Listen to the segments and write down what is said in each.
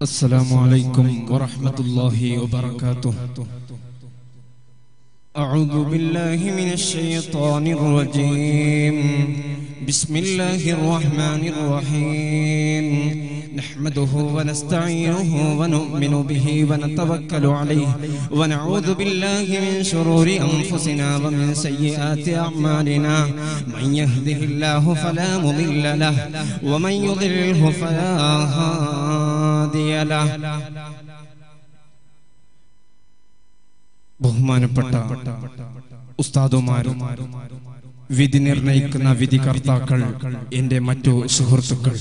السلام عليكم ورحمة الله وبركاته أعوذ بالله من الشيطان الرجيم بسم الله الرحمن الرحيم نحمده ونستعينه ونؤمن به ونتوكل عليه ونعوذ بالله من شرور أنفسنا ومن سيئات أعمالنا من يهده الله فلا مضل له ومن يضلله فلا هادي له ബഹുമാനപ്പെട്ട ഉസ്താദുമാരും വിധി നിർണയിക്കുന്ന വിധികർത്താക്കൾ എന്റെ മറ്റു സുഹൃത്തുക്കൾ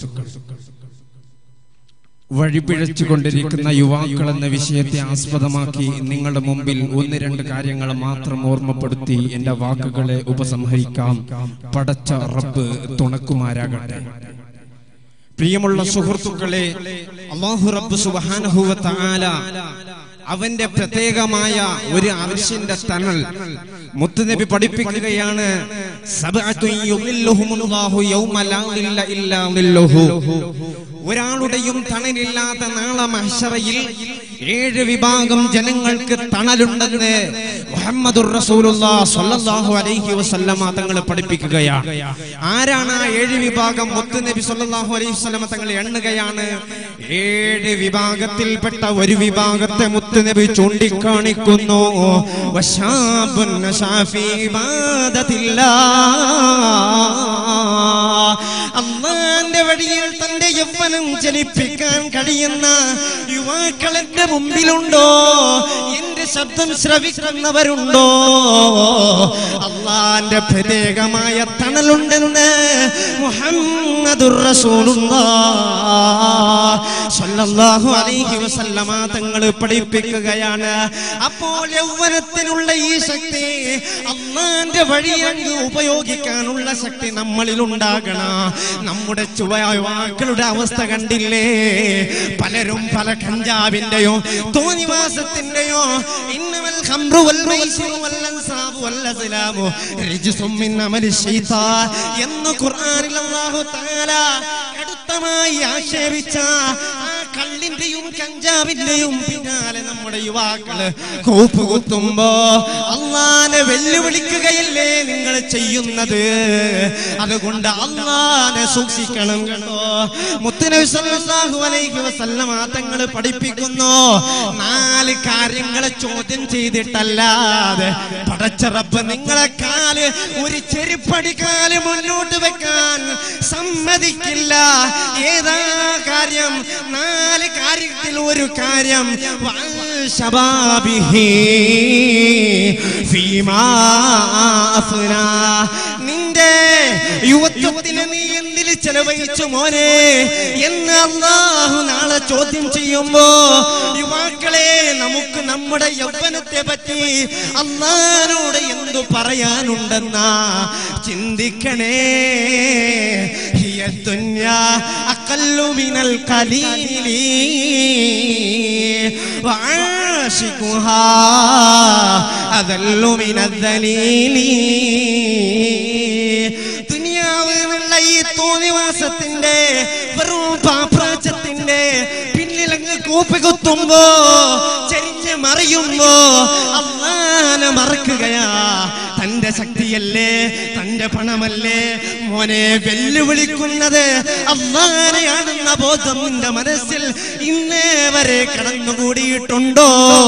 വഴിപിഴച്ചുകൊണ്ടിരിക്കുന്ന യുവാക്കൾ എന്ന വിഷയത്തെ ആസ്പദമാക്കി നിങ്ങളുടെ മുമ്പിൽ ഒന്ന് രണ്ട് കാര്യങ്ങൾ മാത്രം ഓർമ്മപ്പെടുത്തി എന്റെ വാക്കുകളെ ഉപസംഹരിക്കാം പടച്ച റബ്ബ് തുണക്കുമാരാകട്ടെ പ്രിയമുള്ള സുഹൃത്തുക്കളെ അള്ളാഹു റബ്ബ് സുബ്ഹാനഹു വ തആല അവന്റെ പ്രത്യേകമായ ഒരു അർഷിന്റെ തണൽ മുത്തുനബി പഠിപ്പിക്കുകയാണ് സബ്അത്തുൻ യുളില്ലുഹുമുല്ലാഹു യൗമ ലാ ളില്ല ഇല്ലാ ളില്ലുഹു ഒരാളുടെയും തണലില്ലാത്ത നാളെ മഹ്ശറയിൽ ഏഴ് വിഭാഗം ജനങ്ങൾക്ക് തണലുണ്ടെന്ന് മുഹമ്മദുർ റസൂലുള്ളാഹി സ്വല്ലല്ലാഹു അലൈഹി വസല്ലമ തങ്ങൾ പഠിപ്പിക്കുകയാണ് ആരാണ് ആ ഏഴ് വിഭാഗം മുത്തുനബി സ്വല്ലല്ലാഹു അലൈഹി വസല്ലമ തങ്ങൾ എണ്ണുകയാണ് ഏഴ് വിഭാഗത്തിൽപ്പെട്ട ഒരു വിഭാഗത്തെ മുത്തുനബി ചൂണ്ടിക്കാണിക്കുന്നു വശാബുൻ നശാഫി ഇബാദത്തില്ലാ അള്ളാന്റെ വഴിയിൽ തന്റെ യൗവനം ജനിപ്പിക്കാൻ കഴിയുന്ന യുവാക്കൾ എന്റെ മുമ്പിലുണ്ടോ എന്റെ ശബ്ദം ശ്രവിക്കുന്നവരുണ്ടോ അള്ളാന്റെ പ്രത്യേകമായ തണലുണ്ടെന്ന് മുഹമ്മദുർ റസൂലുള്ളാഹി അലൈഹി വസല്ലമ തങ്ങൾ പഠിപ്പിക്കുകയാണ് അപ്പോൾ യൗവനത്തിനുള്ള ഈ ശക്തി അള്ളാന്റെ വഴി അങ്ങ് ഉപയോഗിക്കാനുള്ള ശക്തി നമ്മളിൽ ഉണ്ടാകണം നമ്മുടെ ചുവയാക്കളുടെ അവസ്ഥ കണ്ടില്ലേ പലരും പല കഞ്ചാവിന്റെയോ തോന്നിവാസത്തിന്റെയോ ഇന്നവൽ ഖംറു വൽ മൈസിറു വൽ അൻസാബു വൽ അസ്ലാമു റിജ്സും മിൻ അമലി ശൈത്താൻ എന്ന് ഖുർആനിൽ അല്ലാഹു തആല കടുത്തമായി ആക്ഷേപിച്ച ആ കള്ളിന്റെയും കഞ്ചാവിന്റെയും പിന്നാലെ നമ്മുടെ യുവാക്കള് കൂപ്പുകുത്തുമ്പോ അള്ളാനെ വെല്ലുവിളിക്കുകയല്ലേ നിങ്ങൾ ചെയ്യുന്നത് അതുകൊണ്ട് അള്ളാനെ സൂക്ഷിക്കണം കേട്ടോ മുത്തുനബി സല്ലല്ലാഹു അലൈഹി വസല്ലമ തങ്ങൾ പഠിപ്പിക്കുന്നു നാല് കാര്യങ്ങളെ ചോദ്യം ചെയ്തിട്ടല്ലാതെ പടച്ച റബ്ബ് നിങ്ങളെ കാല് ഒരു ചെരുപ്പടി കാല് മുന്നോട്ട് വെക്കാൻ സമ്മതിക്കില്ല ഏതാ കാര്യം നാല് കാര്യത്തിൽ ഒരു കാര്യം വഅൻ ശബാബിഹി ഫീമാ അഫ്നാ. നിന്റെ യുവത്വത്തിന് നീ എന്തിൽ ചെലവഴിച്ചു മോനെ എന്ന് അള്ളാഹു നാളെ ചോദ്യം ചെയ്യുമ്പോ യുവാക്കളെ നമുക്ക് നമ്മുടെ യൗവനത്തെ പറ്റി അള്ളാനോട് എന്തു പറയാനുണ്ടെന്നാ ചിന്തിക്കണേ ഹിയ ദുന്യാ അഖല്ലു മിനൽ ഖലീലി വആശിഖുഹാ അദല്ലു മിനൽ ദലീലി ദുനിയാവ് എന്നുള്ള ഈ തോന്നിവാസത്തിന്റെ വെറും പാപ്രാച്ചത്തിന്റെ പിന്നിലങ്ങ് കൂപ്പികുത്തുമ്പോ ചെരിഞ്ഞ് മറിയുമ്പോ അള്ളാനെ മറക്കുകയാ തന്റെ ശക്തിയല്ലേ തന്റെ പണമല്ലേ മോനെ വെല്ലുവിളിക്കുന്നത് അള്ളാനെയാണെന്ന ബോധം നിന്റെ മനസ്സിൽ ഇന്നേ വരെ കടന്നുകൂടിയിട്ടുണ്ടോ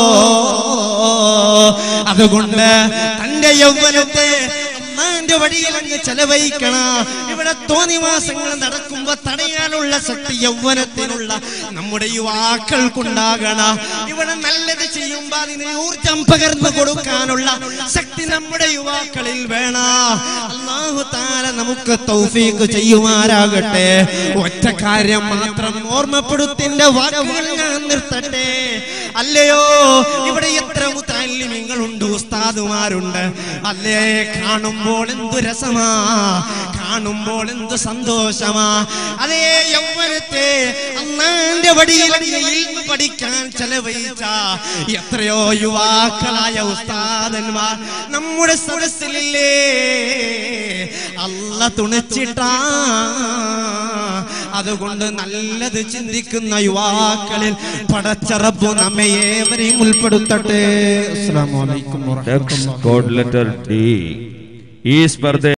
അതുകൊണ്ട് തന്റെ യൗവനത്തെ അള്ളാന്റെ വഴിയിൽ അങ്ങ് ചെലവഴിക്കണ ഇവിടെ തോന്നിവാസങ്ങൾ നടക്കുമ്പോ തടയാനുള്ള ശക്തി യൗവനത്തിനുള്ള നമ്മുടെ യുവാക്കൾക്കുണ്ടാകണ ഇവിടെ നല്ലത് ചെയ്യുമ്പോ അതിന് ഊർജം പകർന്നു കൊടുക്കാനുള്ള ശക്തി നമ്മുടെ യുവാക്കളിൽ വേണ അള്ളാഹു താര നമുക്ക് തൗഫീക്ക് ചെയ്യുമാരാകട്ടെ ഒറ്റ കാര്യം മാത്രം ഓർമ്മപ്പെടുത്തിന്റെ വാക്കുകൾ ഞാൻ നിർത്തട്ടെ അല്ലയോ ഇവിടെ എത്ര മുത്താലിമ്യങ്ങളുണ്ട് ഉസ്താദുമാരുണ്ട് അല്ലേ കാണുമ്പോൾ എന്തു രസമാ കാണുമ്പോൾ എന്തു സന്തോഷമാ അതേ യൗവനത്തെ അന്നാന്റെ വടിയിൽ അങ്ങ് ഇൽമ പഠിക്കാൻ ചെലവഴിച്ച എത്രയോ യുവാക്കളായ ഉസ്താദന്മാർ നമ്മുടെ സദസ്സിലില്ലേ അല്ല തുണച്ചിട്ടാ അതുകൊണ്ട് നല്ലത് ചിന്തിക്കുന്ന യുവാക്കളിൽ പടച്ചറബു നമ്മെ ഏവരെയും ഉൾപ്പെടുത്തട്ടെ അസ്സലാമു അലൈക്കും ടെക്സ്റ്റ് വറഹ്മത്തുള്ളാഹി കോഡ് ലെറ്റർ ഡി ഈ സ്പർദ്ധ